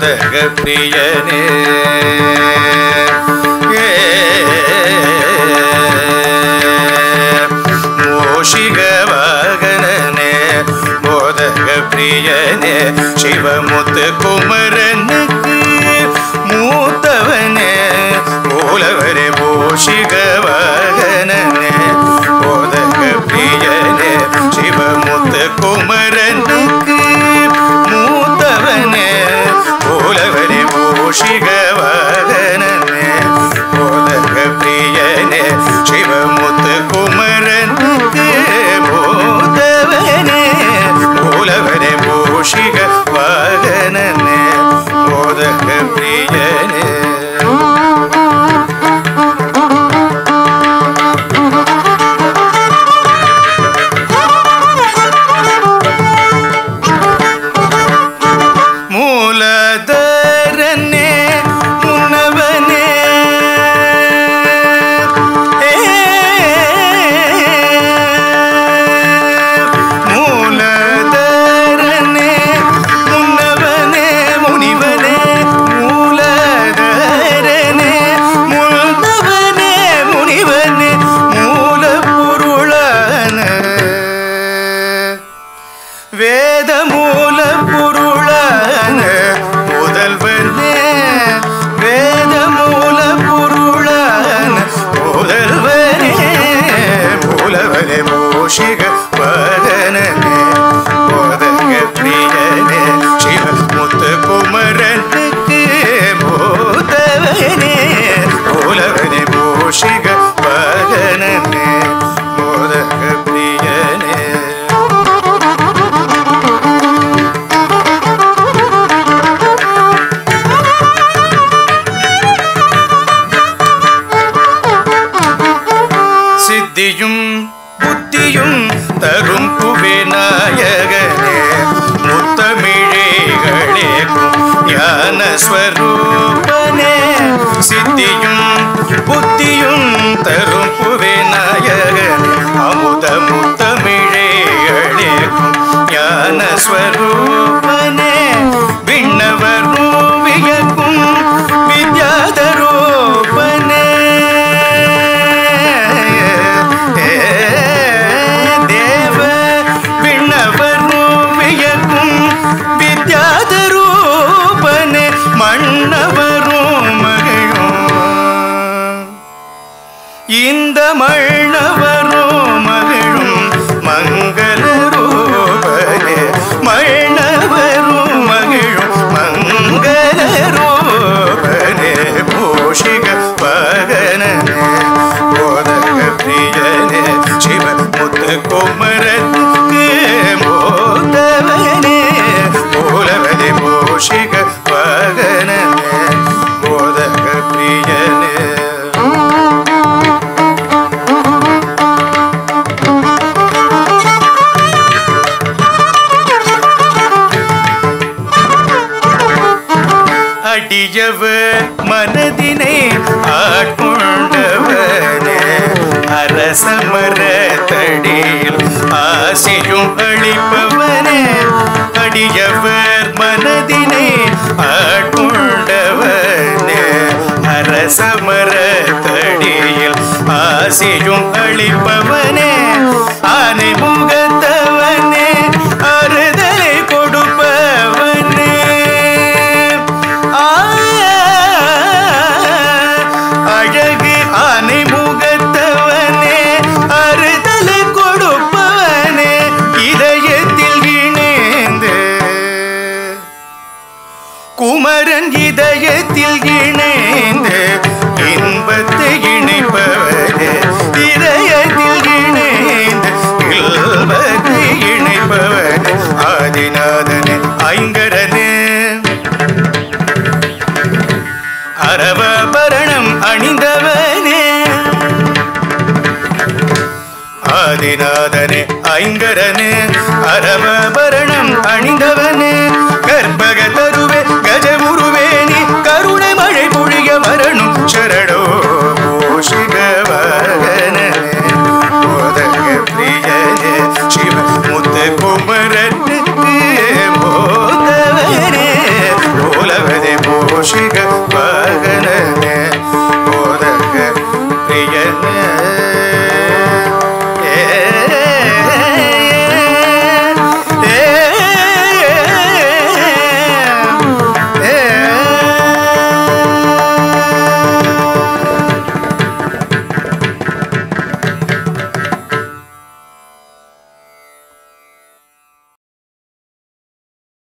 மோதக பிரியனே மோஷிக வாகனனே மோதக பிரியனே சிவமுத்து குமரனுக்கு மூத்தவனே மூலவரே மோஷிக வாகனனே மோதக பிரியனே சிவமுத்து குமரனுக்கு மூத்தவனே மூலவரே மோஷிக வாகனனே மோதக பிரியனே சிவமுத்து குமரனுக்கு மூத்தவனே மூலவரே மோஷிக வாகனனே மோதக பிரியனே மூலதரனே முன்னவனே ஏ, மூலதரனே முன்னவனே முனிவனே மூலதரனே முன்னவனே முனிவனே மூலப்பொருளான வேத மூல பொருளான முதல்வனே வேத மூல பொருளான முதல்வனே மூலவனே மோஷிக பதனனே மோதக பிரியனே சிவ முத்து குமரனுக்கு மோதவனே மூலவனே மோஷிக பதனனே மோதக பிரியனே சித்தியும் புத்தியும் தரும் புவிநாயகனே முத்தமிழேகளேக்கும் ஞான ஸ்வரூபனே சித்தியும் புத்தியும் தரும் புவிநாயகனே அமுத முத்தமிழேகளேக்கும் ஞான ஸ்வரூபனே விண்ணவரும் வியக்கும் வித்யாதரூபனே தேவ விண்ணவரும் வியக்கும் வித்யாதரூபனே மன்னவரும் மகிழும் இந்த மன்னவரும் மகிழும் மங்கள ரூபனே மன்னவரும் மகிழும் மங்கள ரூபனே போஷிக பகனனே போதக பிரியனே சிவ முத்து குமரனுக்கு மோதவனே மூலவனே போஷிக பகனனே போதக பிரியனே அடியவ மனதினை ஆட்கொண்டவனே அரசமர தடியில் ஆசையும் அளிப்பவனே அடியவர் மனதினை ஆட்கொண்டவனே அரசமர தடியில் ஆசையும் அளிப்பவனே ஆனை முகத்தவனே அறுதலை கொடுப்பவனே ஆ, அழகு ஆனை முகத்தவனே அறுதலை கொடுப்பவனே இதயத்தில் இணைந்து குமரன் இதயத்தில் இணைந்து இன்பத்தை இணைப்பவனே இதயத்தில் இணைந்து இல்பத்தை இணைப்பவனே ஆதிநாதனே ஐங்கரனே அரவபரணம் அணிந்தவனே ஆதிநாதனே ஐங்கரனே அரவபரணம் அணிந்தவனே